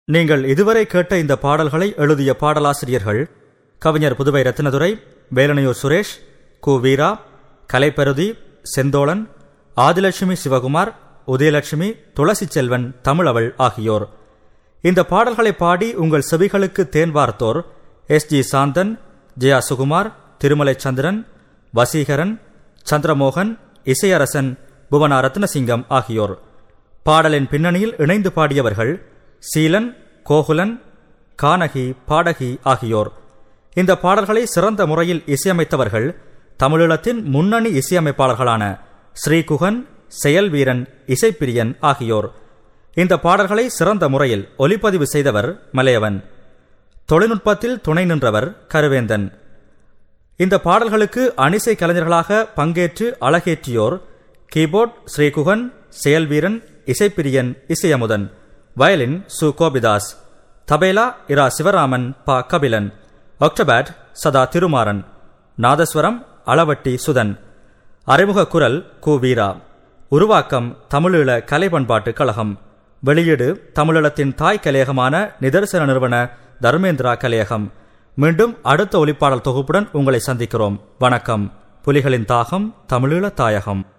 நீங்கள் இதுவரை கேட்ட இந்த பாடல்களை எழுதிய பாடலாசிரியர்கள் கவிஞர் புதுவை ரத்தினதுரை வேலனையூர் சுரேஷ் கு வீரா கலைப்பருதி செந்தோளன் ஆதிலட்சுமி சிவகுமார் உதயலட்சுமி துளசி செல்வன் தமிழவள் ஆகியோர் இந்த பாடல்களை பாடி உங்கள் செவிகளுக்கு தேன் வார்த்தோர் எஸ் ஜி சாந்தன் ஜெயா சுகுமார் திருமலை சந்திரன் வசீகரன் சந்திரமோகன் இசையரசன் புவனா ரத்னசிங்கம் ஆகியோர் பாடலின் பின்னணியில் இணைந்து பாடியவர்கள் சீலன் கோகுலன் கானகி பாடகி ஆகியோர் இந்த பாடல்களை சிறந்த முறையில் இசையமைத்தவர்கள் தமிழீழத்தின் முன்னணி இசையமைப்பாளர்களான ஸ்ரீகுகன் செயல்வீரன் இசைப்பிரியன் ஆகியோர் இந்த பாடல்களை சிறந்த முறையில் ஒலிப்பதிவு செய்தவர் மலையவன் தொழில்நுட்பத்தில் துணை நின்றவர் கருவேந்தன் இந்த பாடல்களுக்கு அணிசை கலைஞர்களாக பங்கேற்று அழகேற்றியோர் கீபோர்ட் ஸ்ரீகுகன் செயல்வீரன் இசைப்பிரியன் இசையமுதன் வயலின் சு கோபிதாஸ் தபேலா இரா சிவராமன் ப கபிலன் ஒக்டபேட் சதா திருமாறன் நாதஸ்வரம் அளவட்டி சுதன் அறிமுக குரல் கு வீரா உருவாக்கம் தமிழீழ கலை பண்பாட்டு கழகம் வெளியீடு தமிழீழத்தின் தாய் கலையகமான நிதர்சன நிறுவன தர்மேந்திரா கலையகம் மீண்டும் அடுத்த ஒலிப்பாடல் தொகுப்புடன் உங்களை சந்திக்கிறோம் வணக்கம் புலிகளின் தாகம் தமிழீழ தாயகம்